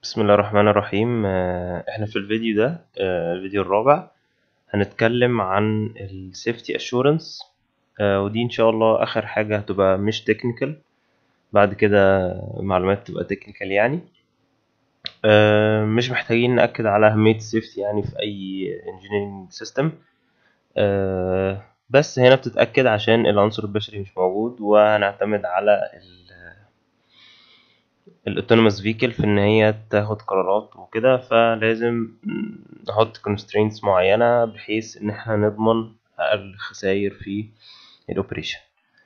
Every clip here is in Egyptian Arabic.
بسم الله الرحمن الرحيم آه، احنا في الفيديو ده آه، الفيديو الرابع هنتكلم عن ال safety assurance آه، ودي ان شاء الله اخر حاجة هتبقى مش technical بعد كده معلومات تبقى technical يعني آه، مش محتاجين نأكد على أهمية السيفتي يعني في أي engineering system آه، بس هنا بتتأكد عشان العنصر البشري مش موجود وهنعتمد على ال الاوتونوموس فيكل في ان هي تاخد قرارات وكده فلازم نحط constraints معينة بحيث ان احنا نضمن اقل خسائر في الاوبريشن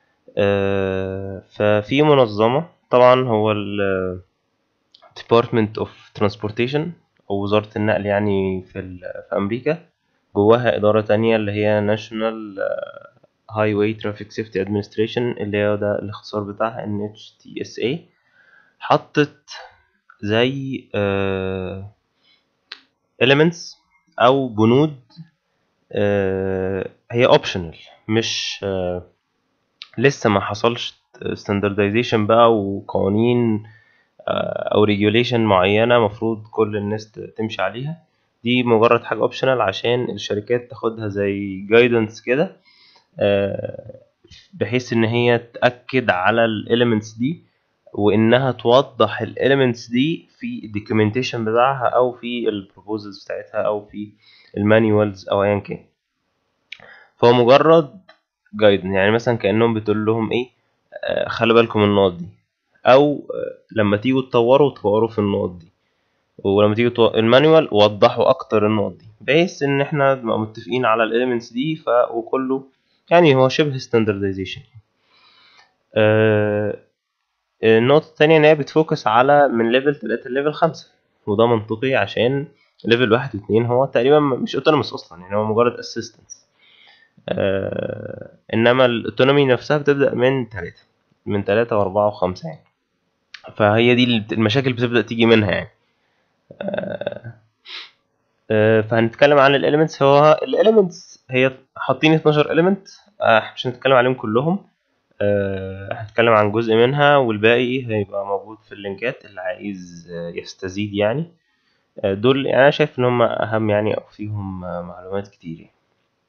ففي منظمة طبعا هو ال Department of Transportation او وزارة النقل يعني في, ال- في امريكا جواها ادارة تانية اللي هي National Highway Traffic Safety Administration اللي هو ده الاختصار بتاعها NHTSA حطت زي آه elements او بنود آه هي optional مش آه لسه ما حصلش standardization بقى وقوانين آه او regulation معينة مفروض كل الناس ت- تمشي عليها دي مجرد حاجة optional عشان الشركات تاخدها زي guidance كده آه بحيث ان هي تأكد على ال elements دي وانها توضح الاليمنتس دي في الدوكيومنتيشن بتاعها او في البروبوزلز بتاعتها او في المانيوالز او ايا كان فهو مجرد جايد يعني مثلا كانهم بتقول لهم ايه آه خلي بالكم من النقط دي او آه لما تيجوا تطوروا تطوروا في النقط دي ولما تيجوا تو... المانيوال وضحوا اكتر النقط دي بحيث ان احنا نبقى متفقين على الاليمنتس دي ف... وكله يعني هو شبه ستاندردايزيشن آه النقطة التانية إن هي بتفوكس على من ليفل تلاتة لليفل خمسة وده منطقي عشان ليفل واحد واتنين هو تقريبا مش اوتونوموس أصلا يعني هو مجرد اسيستنس آه إنما الأوتونومي نفسها بتبدأ من تلاتة من تلاتة وأربعة وخمسة يعني فهي دي اللي بت- المشاكل بتبدأ تيجي منها يعني آه آه فهنتكلم عن الاليمنتس هو الاليمنتس هي حاطين 12 element آه مش هنتكلم عليهم كلهم آه، هنتكلم عن جزء منها والباقي هيبقى موجود في اللينكات اللي عايز آه، يستزيد يعني آه، دول يعني انا شايف ان هم اهم يعني او فيهم آه، معلومات كتير يعني.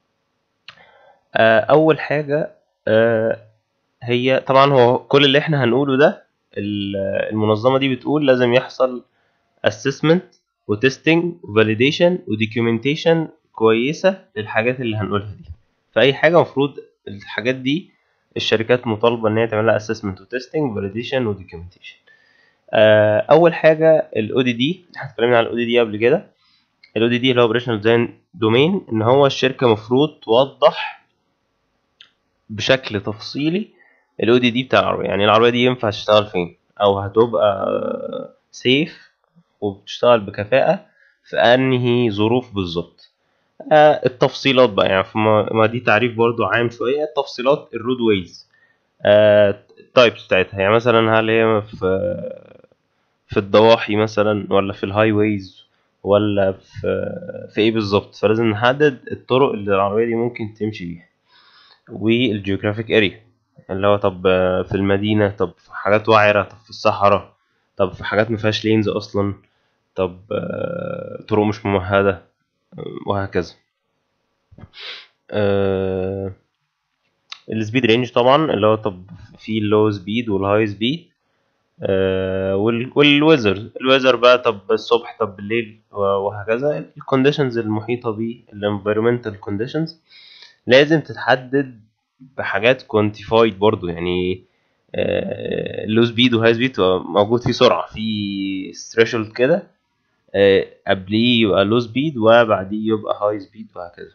آه، اول حاجة آه، هي طبعا هو كل اللي احنا هنقوله ده ال- المنظمة دي بتقول لازم يحصل assessment وتستنج وفاليديشن ودوكيومنتيشن كويسة للحاجات اللي هنقولها دي فأي حاجة مفروض الحاجات دي الشركات مطالبة إن هي تعمل لها assessment وتستنج وفاليديشن ودوكيومنتيشن أول حاجة ال ODD احنا اتكلمنا عن ال ODD قبل كده ال ODD اللي هو Operational Design Domain إن هو الشركة مفروض توضح بشكل تفصيلي ال ODD بتاع العربية يعني العربية دي ينفع تشتغل فين أو هتبقى سيف وبتشتغل بكفاءة في أنهي ظروف بالظبط آه، التفصيلات بقى يعني فما ما دي تعريف برضو عام شوية التفصيلات الرود ويز التايبس بتاعتها يعني مثلا هل هي في في الضواحي مثلا ولا في الهاي ويز ولا في في ايه بالظبط فلازم نحدد الطرق اللي العربية دي ممكن تمشي بيها والجيوغرافيك اريا اللي هو طب آه، في المدينة طب في حاجات وعرة طب في الصحراء طب في حاجات مفيهاش لينز اصلا طب آه، طرق مش ممهدة آه، وهكذا آه، السبيد رينج طبعا اللي هو طب في اللو سبيد والهاي سبيد والويزر الويزر بقى طب الصبح طب بالليل و- وهكذا الكونديشنز المحيطة بيه الانفيرومنتال كونديشنز لازم تتحدد بحاجات كوانتيفايد برضو يعني اللو سبيد وهاي سبيد موجود فيه سرعة في ثريشولد كده آه، قبليه يبقى لو سبيد وبعديه يبقى هاي سبيد وهكذا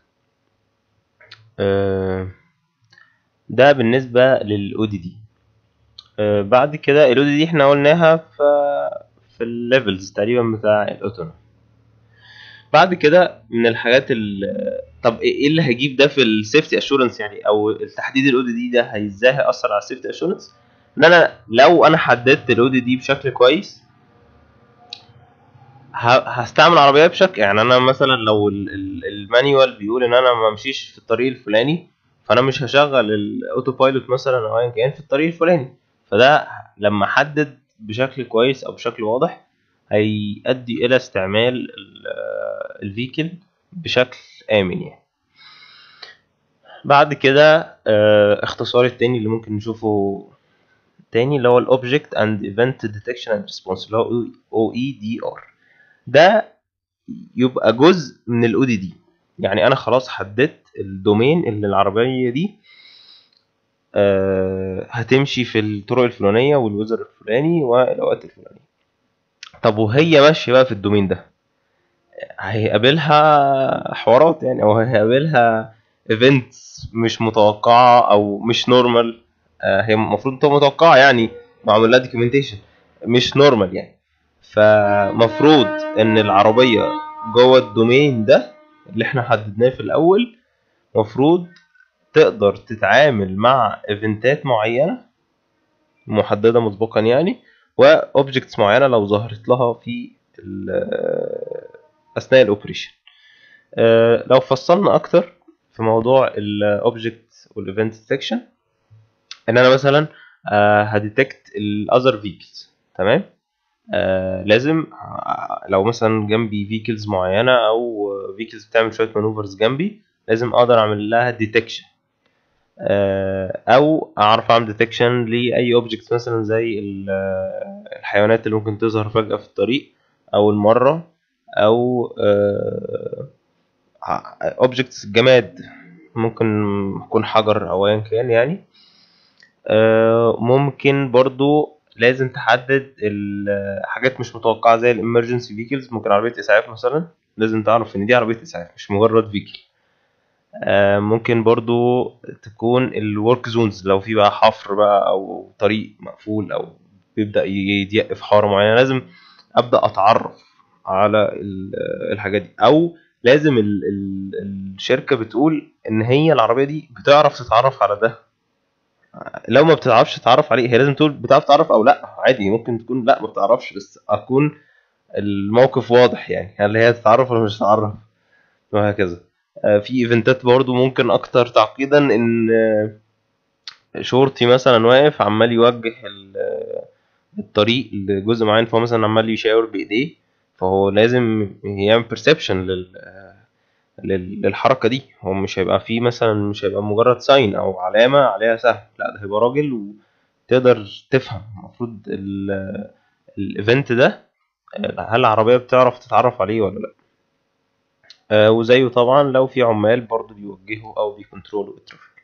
آه، ده بالنسبة للاو دي دي بعد كده الاو دي دي احنا قلناها في في الليفلز تقريبا بتاع الاوتونوم بعد كده من الحاجات ال طب ايه اللي هيجيب ده في السيفتي اشورنس يعني او التحديد الاو دي دي ده هي- ازاي هيأثر على السيفتي اشورنس ان انا لو انا حددت الاو دي دي بشكل كويس ه- هستعمل عربيه بشكل يعني انا مثلا لو ال- ال- المانيوال بيقول ان انا ما امشيش في الطريق الفلاني فانا مش هشغل الاوتو بايلوت مثلا او ايا كان في الطريق الفلاني فده لما احدد بشكل كويس او بشكل واضح هيؤدي الى استعمال الفيكل بشكل امن يعني بعد كده آه، اختصار التاني اللي ممكن نشوفه تاني اللي هو الاوبجكت اند ايفنت ديتكشن اند ريسبونس اللي هو او اي دي ار ده يبقى جزء من الاو دي دي يعني انا خلاص حددت الدومين اللي العربيه دي آه، هتمشي في الطرق الفلانيه والوزر الفلاني والاوقات الفلانيه طب وهي ماشيه بقى في الدومين ده هيقابلها حوارات يعني او هيقابلها ايفنتس مش متوقعه او مش نورمال هي المفروض تبقى متوقعه يعني معمول لها دوكيومنتيشن مش نورمال يعني فمفروض ان العربيه جوه الدومين ده اللي احنا حددناه في الاول مفروض تقدر تتعامل مع ايفنتات معينه محدده مسبقا يعني واوبجكتس معينه لو ظهرت لها في اثناء الاوبريشن آه، لو فصلنا اكتر في موضوع الاوبجكت والايفنت ديتكشن ان انا مثلا هديتكت الاذر فيكلز تمام آه لازم آه، لو مثلا جنبي فيكلز معينه او فيكلز بتعمل شويه مانوفرز جنبي لازم اقدر اعمل لها ديتكشن آه او اعرف اعمل ديتكشن لاي اوبجكت مثلا زي الحيوانات اللي ممكن تظهر فجاه في الطريق او المره او اوبجكتس جماد ممكن يكون حجر او ايا كان يعني آه، ممكن برضو لازم تحدد الحاجات مش متوقعه زي الامرجنسي فيكلز ممكن عربيه اسعاف مثلا لازم تعرف ان دي عربيه اسعاف مش مجرد فيكل آه، ممكن برضو تكون الورك زونز لو في بقى حفر بقى او طريق مقفول او بيبدا يضيق في حاره معينه لازم ابدا اتعرف على الحاجات دي او لازم ال ال الشركه بتقول ان هي العربيه دي بتعرف تتعرف على ده لو ما بتعرفش تتعرف عليه هي لازم تقول بتعرف تتعرف او لا عادي ممكن تكون لا ما بتعرفش بس اكون الموقف واضح يعني هل هي تتعرف ولا مش تتعرف وهكذا آه، في ايفنتات برضو ممكن اكتر تعقيدا ان شرطي مثلا واقف عمال يوجه الطريق لجزء معين فهو مثلا عمال يشاور بايديه فهو لازم يعمل بيرسبشن لل للحركه دي هو مش هيبقى فيه مثلا مش هيبقى مجرد ساين او علامه عليها سهم لا ده هيبقى راجل وتقدر تفهم المفروض الايفنت ده هل العربيه بتعرف تتعرف عليه ولا لا آه وزيه طبعا لو في عمال برضو بيوجهوا او بيكنترولوا الترافيك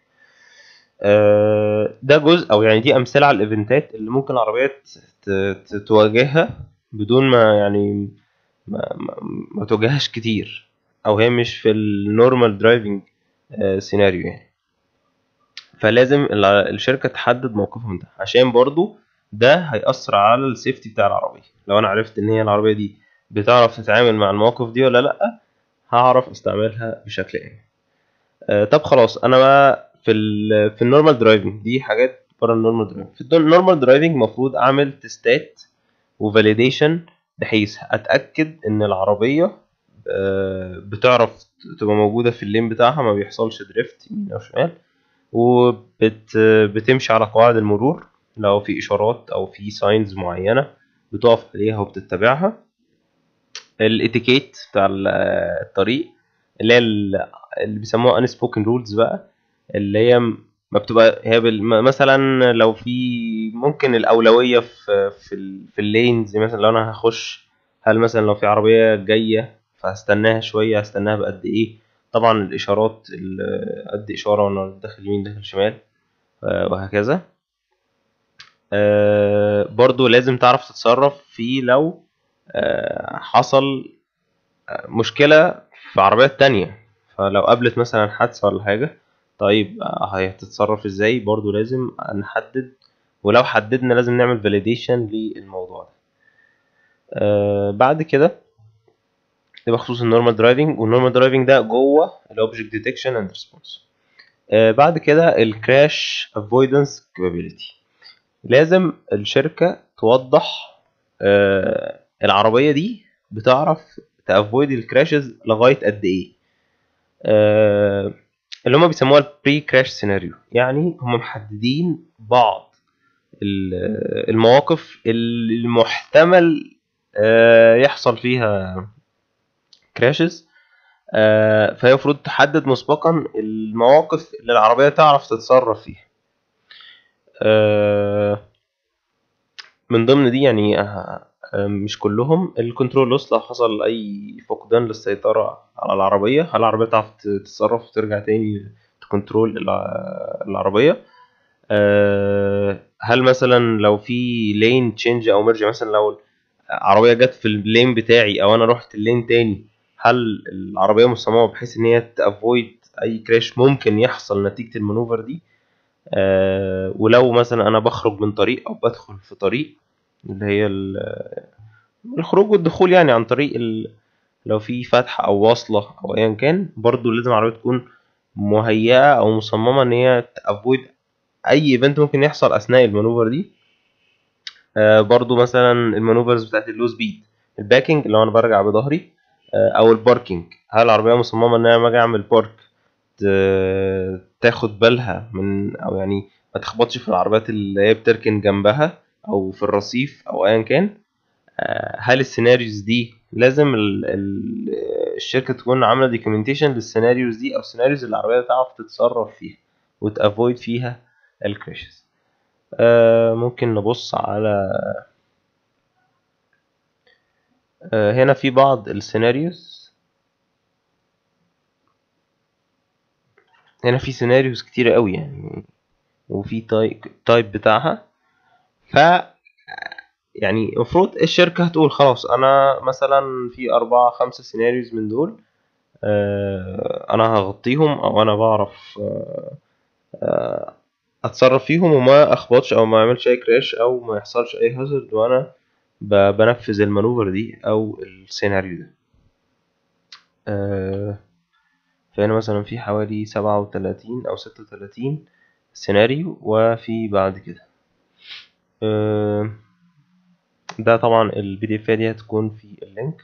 آه ده جزء او يعني دي امثله على الايفنتات اللي ممكن العربيات تواجهها بدون ما يعني ما, ما, ما تواجههاش كتير او هي مش في النورمال درايفنج سيناريو يعني فلازم الشركه تحدد موقفهم ده عشان برضو ده هيأثر على السيفتي بتاع العربيه لو انا عرفت ان هي العربيه دي بتعرف تتعامل مع المواقف دي ولا لا هعرف استعملها بشكل يعني آه طب خلاص انا بقى في ال في النورمال درايفنج دي حاجات بره النورمال درايفنج في النورمال درايفنج المفروض اعمل تستات وفاليديشن بحيث اتاكد ان العربيه آه، بتعرف تبقى موجودة في اللين بتاعها ما بيحصلش دريفت يمين أو شمال وبتمشي على قواعد المرور لو في إشارات أو في ساينز معينة بتقف عليها وبتتبعها الاتيكيت بتاع الطريق اللي هي اللي بيسموها unspoken rules بقى اللي هي ما بتبقى هي مثلا لو في ممكن الأولوية في في, في اللينز مثلا لو أنا هخش هل مثلا لو في عربية جاية فهستناها شويه هستناها بقد ايه طبعا الاشارات قد اشاره وانا داخل يمين داخل شمال آه، وهكذا آه، برضو لازم تعرف تتصرف في لو آه، حصل مشكله في عربيات تانية فلو قابلت مثلا حادثه ولا حاجه طيب هتتصرف ازاي برضو لازم نحدد ولو حددنا لازم نعمل فاليديشن للموضوع ده بعد كده ده بخصوص النورمال درايفنج والنورمال درايفنج ده جوه الاوبجكت ديتكشن اند ريسبونس بعد كده الكراش افويدنس كابابيلتي لازم الشركه توضح uh, العربيه دي بتعرف تافويد الكراشز لغايه قد ايه uh, اللي هم بيسموها البري كراش سيناريو يعني هم محددين بعض المواقف المحتمل آه، يحصل فيها كراشز فهي المفروض تحدد مسبقا المواقف اللي العربية تعرف تتصرف فيها آه، من ضمن دي يعني آه، مش كلهم الكنترول لوس لو حصل اي فقدان للسيطرة على العربية هل العربية تعرف تتصرف وترجع تاني تكنترول العربية آه، هل مثلا لو في لين تشينج او ميرج مثلا لو عربية جت في اللين بتاعي او انا رحت اللين تاني هل العربية مصممة بحيث ان هي تافويد اي كراش ممكن يحصل نتيجة المانوفر دي آه ولو مثلا انا بخرج من طريق او بدخل في طريق اللي هي الخروج والدخول يعني عن طريق ال... لو في فتحة او واصلة او ايا كان برضو لازم العربية تكون مهيئة او مصممة ان هي تافويد اي ايفنت ممكن يحصل اثناء المانوفر دي آه برضو مثلا المانوفرز بتاعت اللو سبيد الباكينج اللي هو انا برجع بظهري آه او الباركينج هل العربيه مصممه ان انا لما اجي اعمل بارك تاخد بالها من او يعني ما تخبطش في العربيات اللي هي بتركن جنبها او في الرصيف او ايا كان آه هل السيناريوز دي لازم ال ال الشركه تكون عامله دوكيومنتيشن للسيناريوز دي او السيناريوز اللي العربيه تعرف تتصرف فيها وتافويد فيها الكراشز آه ممكن نبص على آه هنا في بعض السيناريوز هنا في سيناريوز كتيرة قوي يعني وفي تايب بتاعها ف يعني المفروض الشركة هتقول خلاص أنا مثلا في أربعة خمسة سيناريوز من دول آه أنا هغطيهم أو أنا بعرف آه آه اتصرف فيهم وما اخبطش او ما اعملش اي كراش او ما يحصلش اي هازارد وانا بنفذ المانوفر دي او السيناريو ده آه فهنا مثلا في حوالي سبعة وتلاتين او ستة وتلاتين سيناريو وفي بعد كده آه ده طبعا البي دي اف دي هتكون في اللينك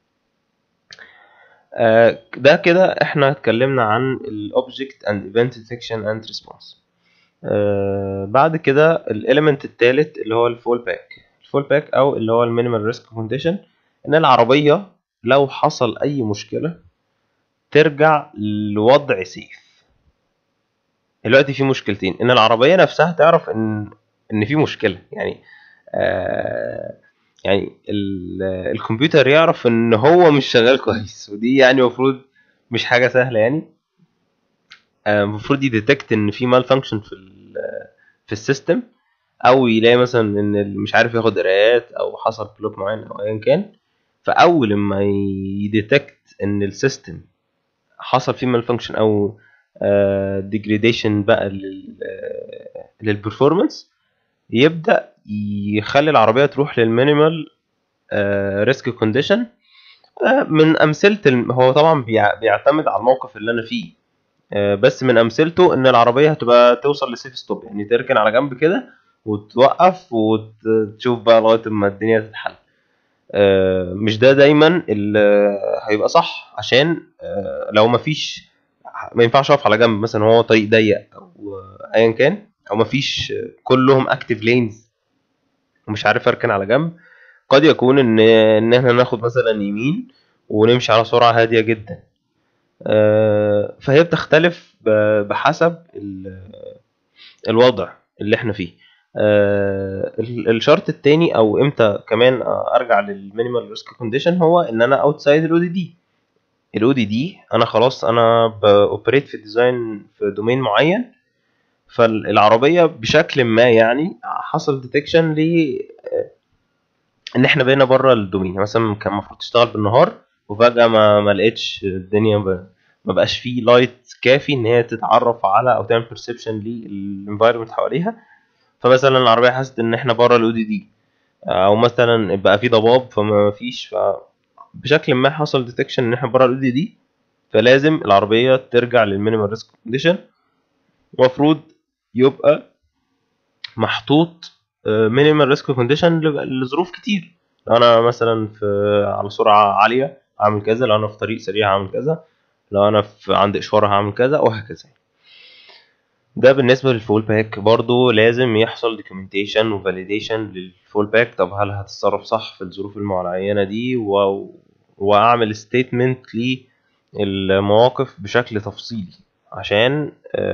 آه ده كده احنا اتكلمنا عن الاوبجكت اند ايفنت ديتكشن اند ريسبونس آه بعد كده الاليمنت الثالث اللي هو الفول باك الفول باك او اللي هو المينيمال ريسك كونديشن ان العربيه لو حصل اي مشكله ترجع لوضع سيف دلوقتي في مشكلتين ان العربيه نفسها تعرف ان ان في مشكله يعني آه يعني الكمبيوتر يعرف ان هو مش شغال كويس ودي يعني المفروض مش حاجه سهله يعني المفروض يديتكت ان في مال فانكشن في في السيستم او يلاقي مثلا ان مش عارف ياخد قراءات او حصل بلوك معين او ايا كان فاول ما يديتكت ان السيستم حصل فيه مال فانكشن او ديجريديشن بقى للبرفورمانس يبدا يخلي العربيه تروح للمينيمال ريسك كونديشن من امثله هو طبعا بيعتمد على الموقف اللي انا فيه بس من امثلته ان العربيه هتبقى توصل لسيف ستوب يعني تركن على جنب كده وتوقف وتشوف بقى لغايه ما الدنيا تتحل مش ده دايما اللي هيبقى صح عشان لو مفيش ما ينفعش اقف على جنب مثلا هو طريق ضيق او ايا كان او مفيش كلهم اكتف لينز ومش عارف اركن على جنب قد يكون ان ان احنا ناخد مثلا يمين ونمشي على سرعه هاديه جدا فهي بتختلف بحسب الوضع اللي احنا فيه الشرط التاني او امتى كمان ارجع للمينيمال ريسك كونديشن هو ان انا اوتسايد الاو دي دي الاو دي دي انا خلاص انا باوبريت في الديزاين في دومين معين فالعربيه بشكل ما يعني حصل ديتكشن ل ان احنا بقينا بره الدومين مثلا كان المفروض تشتغل بالنهار وفجاه ما ما لقيتش الدنيا ب... ما بقاش فيه لايت كافي ان هي تتعرف على او تعمل بيرسبشن للانفايرمنت حواليها فمثلا العربيه حست ان احنا بره الاو دي دي او مثلا بقى في ضباب فما فيش ف بشكل ما حصل ديتكشن ان احنا بره الاو دي دي فلازم العربيه ترجع للمينيمال ريسك كونديشن المفروض يبقى محطوط مينيمال ريسك كونديشن لظروف كتير لو انا مثلا في على سرعه عاليه هعمل كذا لو انا في طريق سريع هعمل كذا لو انا في عند اشاره هعمل كذا وهكذا ده بالنسبة للفول باك برضو لازم يحصل documentation و validation للفول باك طب هل هتتصرف صح في الظروف المعينة دي و... وأعمل statement للمواقف بشكل تفصيلي عشان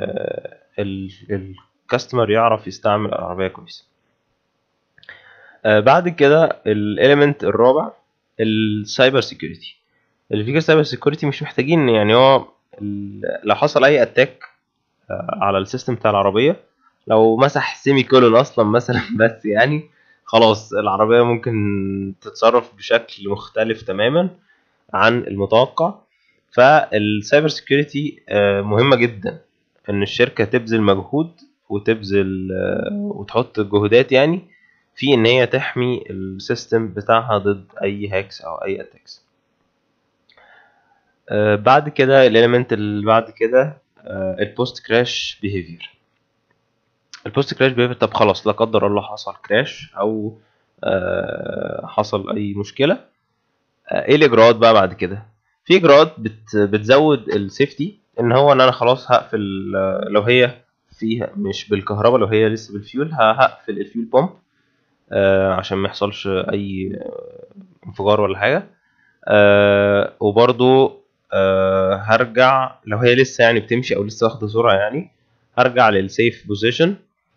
الكاستمر يعرف يستعمل العربية كويس آه، بعد كده الاليمنت الرابع السايبر سيكيورتي اللي فيه السايبر سيكيورتي مش محتاجين يعني هو ال- لو حصل اي اتاك على السيستم بتاع العربيه لو مسح سيمي كولون اصلا مثلا بس يعني خلاص العربيه ممكن تتصرف بشكل مختلف تماما عن المتوقع فالسايبر سيكيورتي مهمه جدا ان الشركه تبذل مجهود وتبذل آه، وتحط جهودات يعني في ان هي تحمي السيستم بتاعها ضد اي هاكس او اي اتاكس بعد كده الاليمنت اللي بعد كده البوست كراش بيهيفير البوست كراش بيهيفير طب خلاص لا قدر الله حصل كراش او آه، حصل اي مشكله آه، ايه الاجراءات بقى بعد كده في اجراءات بت بتزود السيفتي ان هو ان انا خلاص هقفل آه، لو هي فيها مش بالكهرباء لو هي لسه بالفيول ه- هقفل الفيول بومب آه، عشان ما يحصلش اي آه، انفجار ولا حاجه آه، وبرضو آه، هرجع لو هي لسه يعني بتمشي او لسه واخده سرعه يعني هرجع للسيف بوزيشن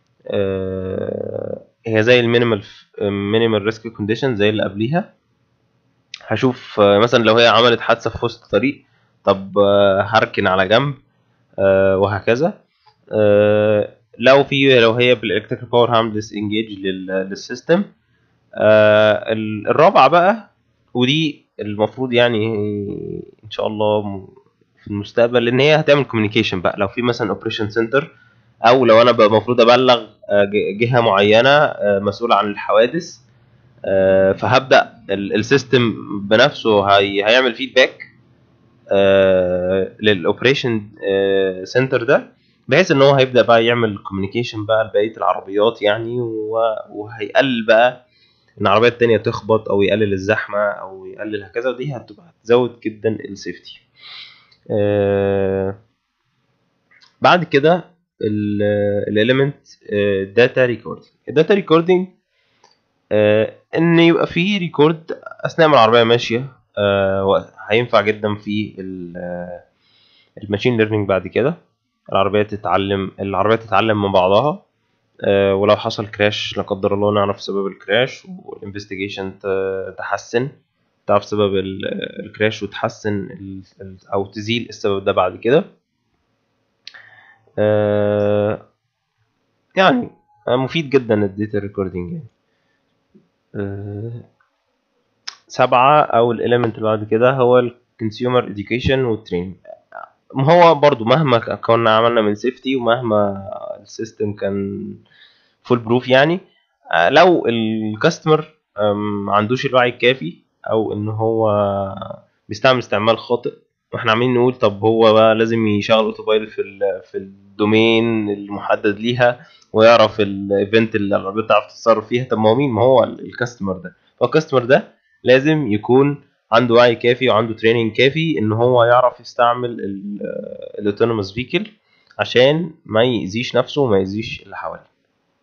هي زي المينيمال مينيمال ريسك كونديشن زي اللي قبليها هشوف آه، مثلا لو هي عملت حادثه في وسط الطريق طب آه، هركن على جنب آه، وهكذا آه، لو في لو هي بالالكتريكال باور هعمل ديس انجيج للسيستم آه، ال- الرابعه بقى ودي المفروض يعني ان شاء الله م- في المستقبل ان هي هتعمل كوميونيكيشن بقى لو في مثلا اوبريشن سنتر او لو انا بقى المفروض ابلغ آه، ج- جهه معينه آه، مسؤوله عن الحوادث آه، فهبدا السيستم بنفسه هي هيعمل فيدباك للاوبريشن سنتر ده بحيث ان هو هيبدا بقى يعمل كوميونيكيشن بقى لبقيه العربيات يعني و- وهيقلل بقى ان العربيات التانية تخبط او يقلل الزحمه او يقلل هكذا ودي هتبقى هتزود جدا السيفتي آه، بعد كده الاليمنت داتا ريكوردنج الداتا ريكوردنج ان يبقى في ريكورد اثناء ما العربيه ماشيه آه، و- هينفع جدا في الماشين ليرنينج بعد كده العربيه تتعلم العربيه تتعلم من بعضها آه، ولو حصل كراش لا قدر الله نعرف سبب الكراش والانفستيجيشن تحسن تعرف سبب ال- الكراش وتحسن ال- ال- او تزيل السبب ده بعد كده آه، يعني آه، مفيد جدا الداتا ريكوردنج يعني آه، سبعة أو الإيليمنت اللي بعد كده هو الكونسيومر إديوكيشن والتريننج هو برضو مهما ك- كنا عملنا من سيفتي ومهما السيستم كان فول بروف يعني آه، لو الكاستمر ما عندوش الوعي الكافي او ان هو بيستعمل استعمال خاطئ واحنا عاملين نقول طب هو بقى لازم يشغل اوتوبايلوت في ال في الدومين المحدد ليها ويعرف الايفنت اللي العربيه تعرف تتصرف فيها طب ما هو مين ما هو الكاستمر ده فالكاستمر ده لازم يكون عنده وعي كافي وعنده تريننج كافي ان هو يعرف يستعمل الاوتونوموس فيكل عشان ما يأذيش نفسه وما يأذيش اللي حواليه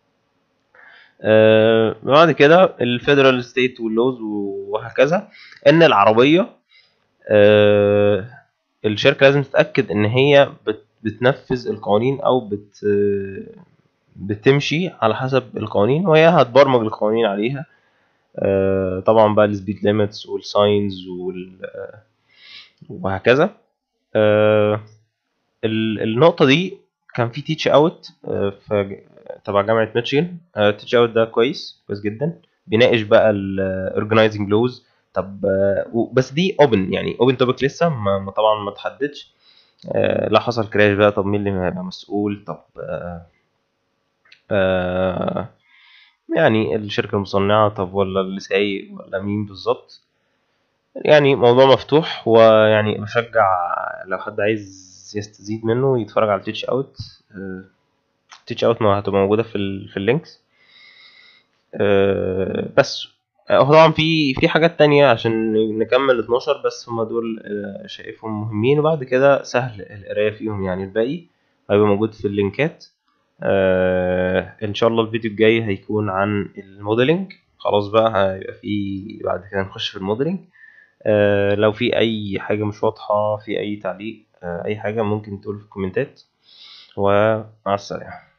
آه، بعد كده الفيدرال ستيت واللوز وهكذا ان العربيه آه، الشركه لازم تتاكد ان هي بت- بتنفذ القوانين او بت بتمشي على حسب القوانين وهي هتبرمج القوانين عليها آه، طبعا بقى السبيد ليميتس والساينز وال وهكذا آه، ال- النقطة دي كان في تيتش اوت في تبع جامعة ميتشيغان تيتش اوت ده كويس كويس جدا بيناقش بقى الاورجنايزنج لوز طب آه، و- بس دي اوبن يعني اوبن توبيك لسه ما ما- طبعا ما تحددش آه، لا حصل كراش بقى طب مين اللي هيبقى مسؤول طب آه، آه، يعني الشركة المصنعة طب ولا اللي سايق ولا مين بالظبط يعني موضوع مفتوح ويعني بشجع لو حد عايز يستزيد منه يتفرج على تيتش اوت تيتش اوت ما هتبقى موجودة في ال في اللينكس آه، بس آه، هو طبعا في في حاجات تانية عشان نكمل 12 بس هما دول آه، شايفهم مهمين وبعد كده سهل القراية فيهم يعني الباقي هيبقى موجود في اللينكات آه ان شاء الله الفيديو الجاي هيكون عن الموديلنج خلاص بقى هيبقى في بعد كده نخش في الموديلنج آه لو في اي حاجه مش واضحه في اي تعليق آه اي حاجه ممكن تقول في الكومنتات ومع السلامه